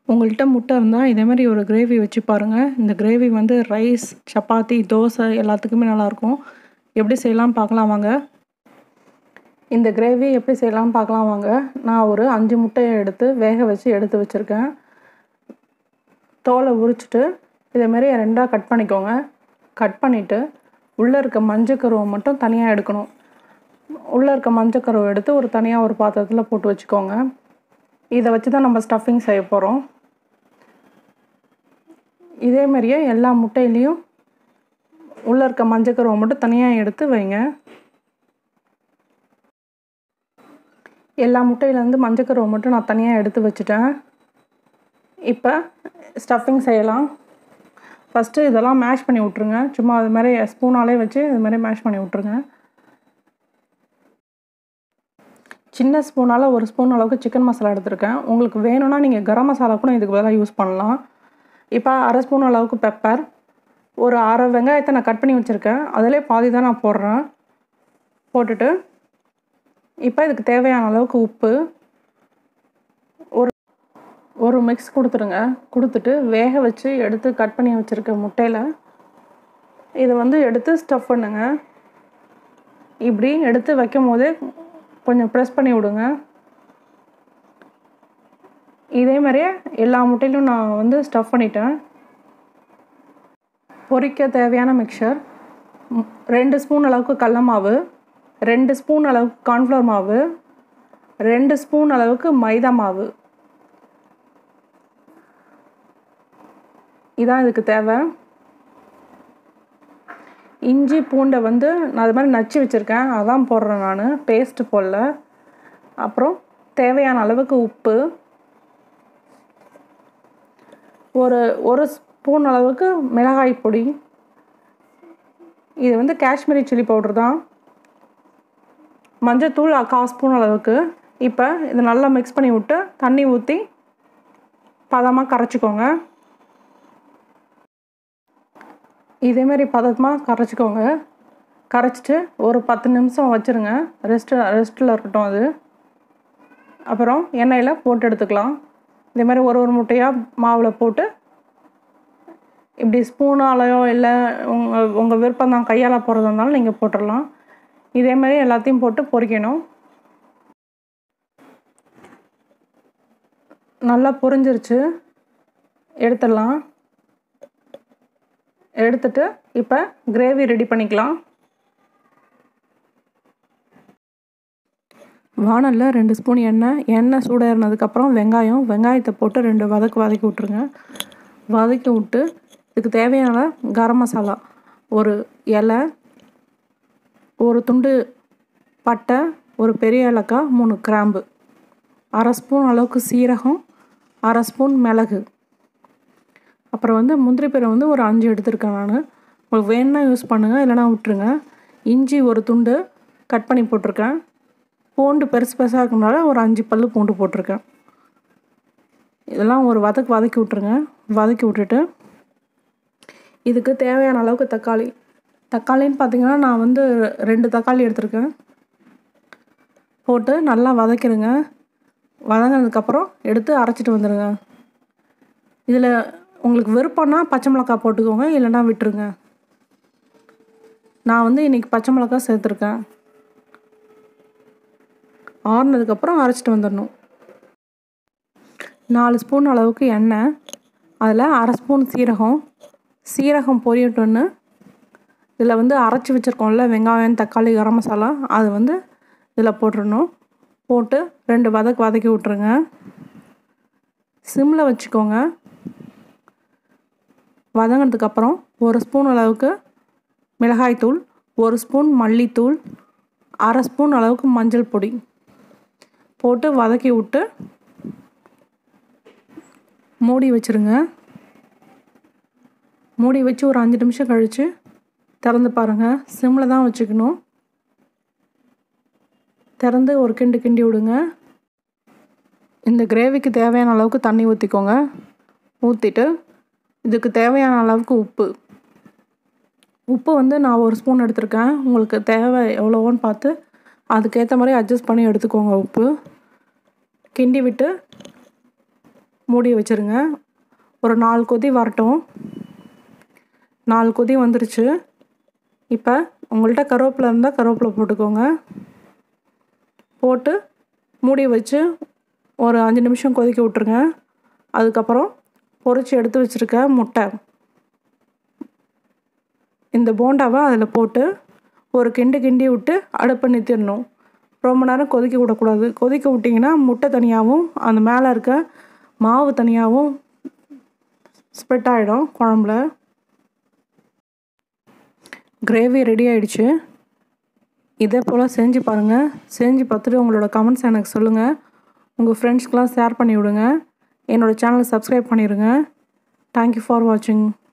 உங்கள்கிட்ட முட்டை இருந்தால் இதே மாதிரி ஒரு கிரேவி வச்சு பாருங்கள் இந்த கிரேவி வந்து ரைஸ் சப்பாத்தி தோசை எல்லாத்துக்குமே நல்லாயிருக்கும் எப்படி செய்யலாம் பார்க்கலாம் வாங்க இந்த கிரேவி எப்படி செய்யலாம் பார்க்கலாம் வாங்க நான் ஒரு அஞ்சு முட்டையை எடுத்து வேக வச்சு எடுத்து வச்சுருக்கேன் தோலை உரிச்சிட்டு இதேமாரி ரெண்டாக கட் பண்ணிக்கோங்க கட் பண்ணிவிட்டு உள்ளே இருக்க மஞ்சக்கருவை மட்டும் தனியாக எடுக்கணும் உள்ளே இருக்க மஞ்சக்கருவை எடுத்து ஒரு தனியாக ஒரு பாத்திரத்தில் போட்டு வச்சுக்கோங்க இதை வச்சு தான் நம்ம ஸ்டஃபிங் செய்ய போகிறோம் இதே மாதிரியே எல்லா முட்டையிலையும் உள்ளே இருக்க மஞ்சக்கருவை மட்டும் தனியாக எடுத்து வைங்க எல்லா முட்டையிலேருந்து மஞ்சக்கருவை மட்டும் நான் தனியாக எடுத்து வச்சுட்டேன் இப்போ ஸ்டஃபிங் செய்யலாம் ஃபஸ்ட்டு இதெல்லாம் மேஷ் பண்ணி விட்ருங்க சும்மா அது மாதிரி ஸ்பூனாலே வச்சு இது மாதிரி மேஷ் பண்ணி விட்ருங்க சின்ன ஸ்பூனால் ஒரு ஸ்பூன் அளவுக்கு சிக்கன் மசாலா எடுத்திருக்கேன் உங்களுக்கு வேணும்னா நீங்கள் கரம் மசாலா கூட இதுக்கு பதிலாக யூஸ் பண்ணலாம் இப்போ அரை ஸ்பூன் அளவுக்கு பெப்பர் ஒரு அரை வெங்காயத்தை நான் கட் பண்ணி வச்சுருக்கேன் அதிலே பாதி தான் நான் போடுறேன் போட்டுட்டு இப்போ இதுக்கு தேவையான அளவுக்கு உப்பு ஒரு ஒரு மிக்ஸ் கொடுத்துருங்க கொடுத்துட்டு வேக வச்சு எடுத்து கட் பண்ணி வச்சுருக்க முட்டையில் இதை வந்து எடுத்து ஸ்டஃப் பண்ணுங்க இப்படி எடுத்து வைக்கும் போதே கொஞ்சம் ப்ரெஸ் பண்ணி விடுங்க இதே மாதிரியே எல்லா முட்டையிலும் நான் வந்து ஸ்டஃப் பண்ணிட்டேன் பொரிக்க தேவையான மிக்சர் ரெண்டு ஸ்பூன் அளவுக்கு கடல மாவு ரெண்டு ஸ்பூன் அளவுக்கு கார்ன்ஃப்ளவர் மாவு ரெண்டு ஸ்பூன் அளவுக்கு மைதா மாவு இதான் இதுக்கு தேவை இஞ்சி பூண்டை வந்து நான் அது மாதிரி நச்சு வச்சுருக்கேன் அதான் போடுறேன் நான் பேஸ்ட்டு போடல அப்புறம் தேவையான அளவுக்கு உப்பு ஒரு ஒரு ஸ்பூன் அளவுக்கு மிளகாய் பொடி இது வந்து காஷ்மீரி சில்லி பவுடர் தான் மஞ்சத்தூள் கால் ஸ்பூன் அளவுக்கு இப்போ இதை நல்லா மிக்ஸ் பண்ணி விட்டு தண்ணி ஊற்றி பதமாக கரைச்சிக்கோங்க இதேமாரி பதமாக கரைச்சிக்கோங்க கரைச்சிட்டு ஒரு பத்து நிமிஷம் வச்சுருங்க ரெஸ்ட்டு ரெஸ்ட்டில் இருக்கட்டும் அது அப்புறம் எண்ணெயில் போட்டு எடுத்துக்கலாம் இதேமாதிரி ஒரு ஒரு முட்டையாக மாவில் போட்டு இப்படி ஸ்பூனாலேயோ இல்லை உங்கள் உங்கள் விருப்பம் தான் கையால் போடுறதா இருந்தாலும் நீங்கள் போட்டுடலாம் இதேமாதிரி எல்லாத்தையும் போட்டு பொரிக்கணும் நல்லா பொரிஞ்சிருச்சு எடுத்துடலாம் எடுத்துட்டு இப்போ கிரேவி ரெடி பண்ணிக்கலாம் வானலில் ரெண்டு ஸ்பூன் எண்ணெய் எண்ணெய் சூடாயிருனதுக்கப்புறம் வெங்காயம் வெங்காயத்தை போட்டு ரெண்டு வதக்கு வதக்கி விட்ருங்க வதக்கி விட்டு இதுக்கு தேவையான கரம் மசாலா ஒரு இலை ஒரு துண்டு பட்டை ஒரு பெரிய ஏலக்காய் மூணு கிராம்பு அரை ஸ்பூன் அளவுக்கு சீரகம் அரை ஸ்பூன் மிளகு அப்புறம் வந்து முந்திரி பீரை வந்து ஒரு அஞ்சு எடுத்திருக்கேன் நான் உங்களுக்கு வேணுன்னா யூஸ் பண்ணுங்கள் இல்லைனா விட்டுருங்க இஞ்சி ஒரு துண்டு கட் பண்ணி போட்டிருக்கேன் பூண்டு பெருசு பெருசாக இருக்கனால ஒரு அஞ்சு பல் பூண்டு போட்டிருக்கேன் இதெல்லாம் ஒரு வதக்கு வதக்கி விட்ருங்க வதக்கி விட்டுட்டு இதுக்கு தேவையான அளவுக்கு தக்காளி தக்காளின்னு பார்த்தீங்கன்னா நான் வந்து ரெண்டு தக்காளி எடுத்திருக்கேன் போட்டு நல்லா வதக்கிடுங்க வதங்கினதுக்கப்புறம் எடுத்து அரைச்சிட்டு வந்துடுங்க இதில் உங்களுக்கு விருப்பம்னா பச்சை மிளகா போட்டுக்கோங்க இல்லைன்னா விட்டுருங்க நான் வந்து இன்றைக்கி பச்சை மிளகா சேர்த்துருக்கேன் ஆறுனதுக்கப்புறம் அரைச்சிட்டு வந்துடணும் நாலு ஸ்பூன் அளவுக்கு எண்ணெய் அதில் அரை ஸ்பூன் சீரகம் சீரகம் பொரியட்டோன்னு இதில் வந்து அரைச்சி வச்சுருக்கோம்ல வெங்காயம் தக்காளி கரம் மசாலா அது வந்து இதில் போட்டுடணும் போட்டு ரெண்டு வதக்கு வதக்கி விட்ருங்க சிம்மில் வச்சுக்கோங்க வதங்கினதுக்கப்புறம் ஒரு ஸ்பூன் அளவுக்கு மிளகாய்த்தூள் ஒரு ஸ்பூன் மல்லித்தூள் அரை ஸ்பூன் அளவுக்கு மஞ்சள் பொடி போட்டு வதக்கி விட்டு மூடி வச்சுருங்க மூடி வச்சு ஒரு அஞ்சு நிமிஷம் கழித்து திறந்து பாருங்கள் சிம்மில் தான் வச்சுக்கணும் திறந்து ஒரு கிண்டு கிண்டி விடுங்க இந்த கிரேவிக்கு தேவையான அளவுக்கு தண்ணி ஊற்றிக்கோங்க ஊற்றிட்டு இதுக்கு தேவையான அளவுக்கு உப்பு உப்பு வந்து நான் ஒரு ஸ்பூன் எடுத்திருக்கேன் உங்களுக்கு தேவை எவ்வளோன்னு பார்த்து அதுக்கேற்ற மாதிரி அட்ஜஸ்ட் பண்ணி எடுத்துக்கோங்க உப்பு கிண்டி விட்டு மூடி வச்சுருங்க ஒரு நாலு கொதி வரட்டும் நாலு கொதி வந்துருச்சு இப்போ உங்கள்கிட்ட கருவேப்பிலை இருந்தால் கருவேப்பிலை போட்டுக்கோங்க போட்டு மூடி வச்சு ஒரு அஞ்சு நிமிஷம் கொதிக்க விட்ருங்க அதுக்கப்புறம் பொரிச்சு எடுத்து வச்சுருக்க முட்டை இந்த போண்டாவை அதில் போட்டு ஒரு கிண்டு கிண்டி விட்டு அடுப்பை நிறுத்திடணும் ரொம்ப நேரம் கொதிக்க விடக்கூடாது கொதிக்க விட்டிங்கன்னா முட்டை தனியாகவும் அந்த மேலே இருக்க மாவு தனியாகவும் ஸ்ப்ரெட் ஆகிடும் குழம்புல கிரேவி ரெடி ஆயிடுச்சு இதே போல் செஞ்சு பாருங்கள் செஞ்சு பார்த்துட்டு உங்களோட கமெண்ட்ஸ் எனக்கு சொல்லுங்கள் உங்கள் ஃப்ரெண்ட்ஸ்க்கெலாம் ஷேர் பண்ணி விடுங்க என்னோடய சேனலை சப்ஸ்கிரைப் பண்ணிடுங்க தேங்க்யூ ஃபார் வாட்சிங்